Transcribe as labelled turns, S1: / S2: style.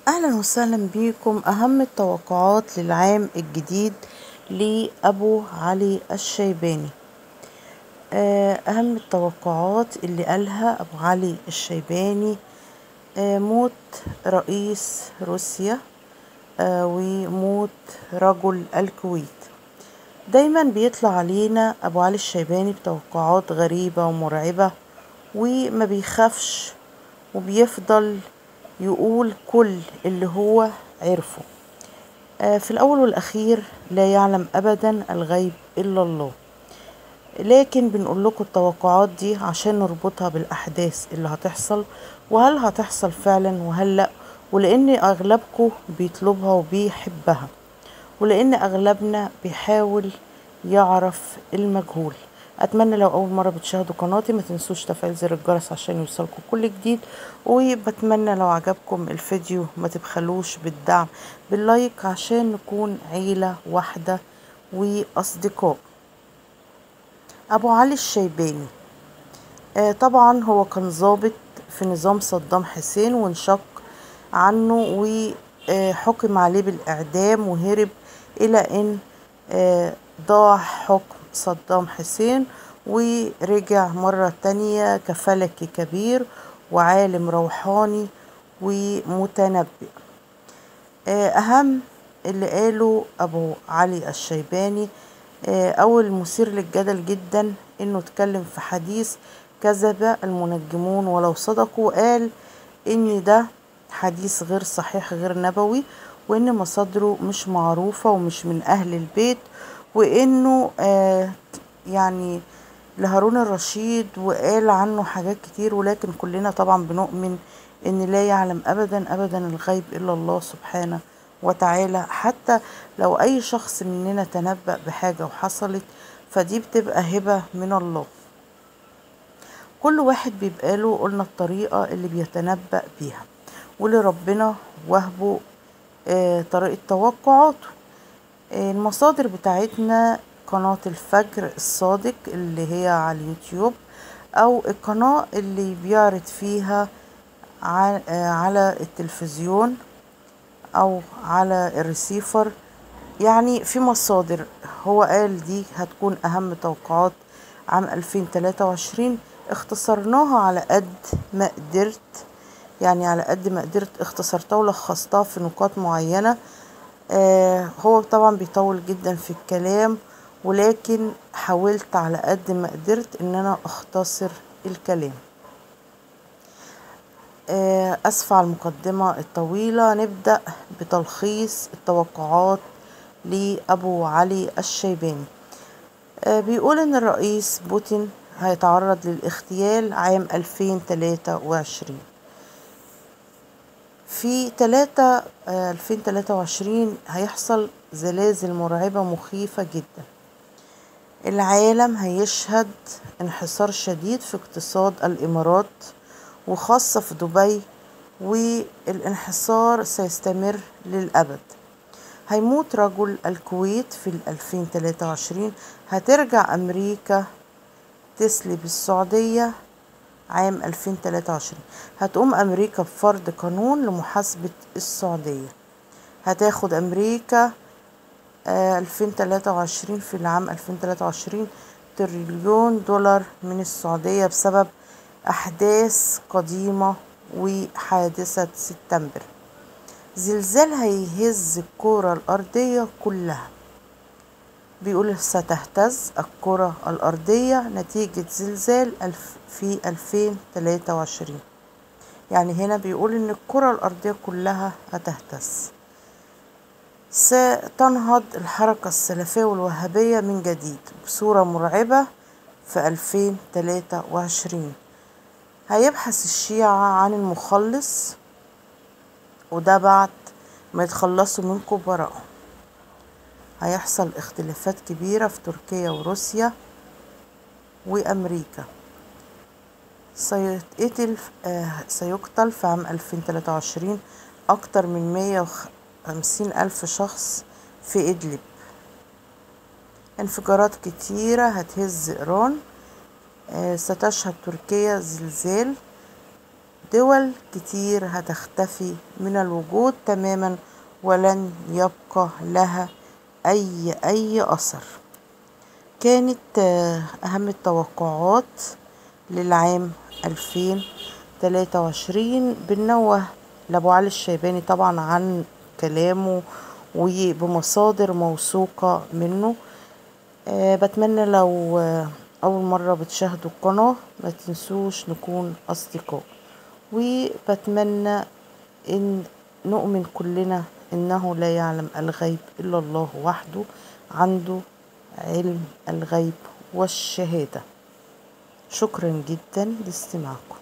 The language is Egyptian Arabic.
S1: أهلا وسهلا بكم أهم التوقعات للعام الجديد لأبو علي الشيباني آه، أهم التوقعات اللي قالها أبو علي الشيباني آه، موت رئيس روسيا آه، وموت رجل الكويت دايما بيطلع علينا أبو علي الشيباني بتوقعات غريبة ومرعبة وما بيخافش وبيفضل يقول كل اللي هو عرفه آه، في الأول والأخير لا يعلم أبدا الغيب إلا الله لكن بنقول لكم التوقعات دي عشان نربطها بالأحداث اللي هتحصل وهل هتحصل فعلا وهل لأ ولأن أغلبكم بيطلبها وبيحبها ولأن أغلبنا بيحاول يعرف المجهول اتمنى لو اول مره بتشاهدوا قناتي ما تنسوش تفعيل زر الجرس عشان يوصلكم كل جديد وبتمنى لو عجبكم الفيديو ما تبخلوش بالدعم باللايك عشان نكون عيله واحده واصدقاء ابو علي الشيباني آه طبعا هو كان ضابط في نظام صدام حسين وانشق عنه وحكم عليه بالاعدام وهرب الى ان آه ضاع حكم صدام حسين ورجع مرة تانية كفلكي كبير وعالم روحاني ومتنبئ أهم اللي قاله أبو علي الشيباني أول مثير للجدل جدا إنه اتكلم في حديث كذب المنجمون ولو صدقوا قال إن ده حديث غير صحيح غير نبوي وإن مصادره مش معروفة ومش من أهل البيت وانه آه يعني لهارون الرشيد وقال عنه حاجات كتير ولكن كلنا طبعا بنؤمن ان لا يعلم ابدا ابدا الغيب الا الله سبحانه وتعالى حتى لو اي شخص مننا تنبأ بحاجة وحصلت فدي بتبقى هبة من الله كل واحد بيبقى له قلنا الطريقة اللي بيتنبأ بيها واللي ربنا وهبه آه طريقة توقعاته المصادر بتاعتنا قناة الفجر الصادق اللي هي على اليوتيوب أو القناة اللي بيعرض فيها على التلفزيون أو على الريسيفر يعني في مصادر هو قال دي هتكون أهم توقعات عام 2023 اختصرناها على قد ما قدرت يعني على قد ما قدرت اختصرتها ولخصتها في نقاط معينة آه هو طبعا بيطول جدا في الكلام ولكن حاولت على قد ما قدرت ان انا اختصر الكلام آه اسفة على المقدمة الطويلة نبدأ بتلخيص التوقعات لأبو علي الشيباني آه بيقول ان الرئيس بوتين هيتعرض للاغتيال عام 2023 في تلاتة ألفين تلاتة وعشرين هيحصل زلازل مرعبة مخيفة جدا العالم هيشهد انحسار شديد في اقتصاد الإمارات وخاصة في دبي والانحسار سيستمر للأبد هيموت رجل الكويت في الألفين تلاتة وعشرين هترجع أمريكا تسلب السعودية عام 2023 هتقوم أمريكا بفرض قانون لمحاسبة السعودية هتاخد أمريكا آه 2023 في العام 2023 تريليون دولار من السعودية بسبب أحداث قديمة وحادثة سبتمبر زلزال هيهز الكرة الأرضية كلها بيقول ستهتز الكرة الأرضية نتيجة زلزال في 2023 يعني هنا بيقول إن الكرة الأرضية كلها هتهتز ستنهض الحركة السلفية والوهابية من جديد بصورة مرعبة في 2023 هيبحث الشيعة عن المخلص وده بعد ما يتخلصوا من كبرائهم هيحصل اختلافات كبيرة في تركيا وروسيا وأمريكا سيتقتل آه سيقتل في عام 2023 أكتر من 150 ألف شخص في إدلب انفجارات كتيرة هتهز إيران آه ستشهد تركيا زلزال دول كتير هتختفي من الوجود تماما ولن يبقى لها أي أي أثر كانت آه، أهم التوقعات للعام 2023 بنوه لأبو علي الشيباني طبعا عن كلامه وبمصادر موثوقة منه أه بتمنى لو آه، أول مرة بتشاهدوا القناة ما تنسوش نكون أصدقاء وبتمنى إن نؤمن كلنا إنه لا يعلم الغيب إلا الله وحده عنده علم الغيب والشهادة شكرا جدا لاستماعكم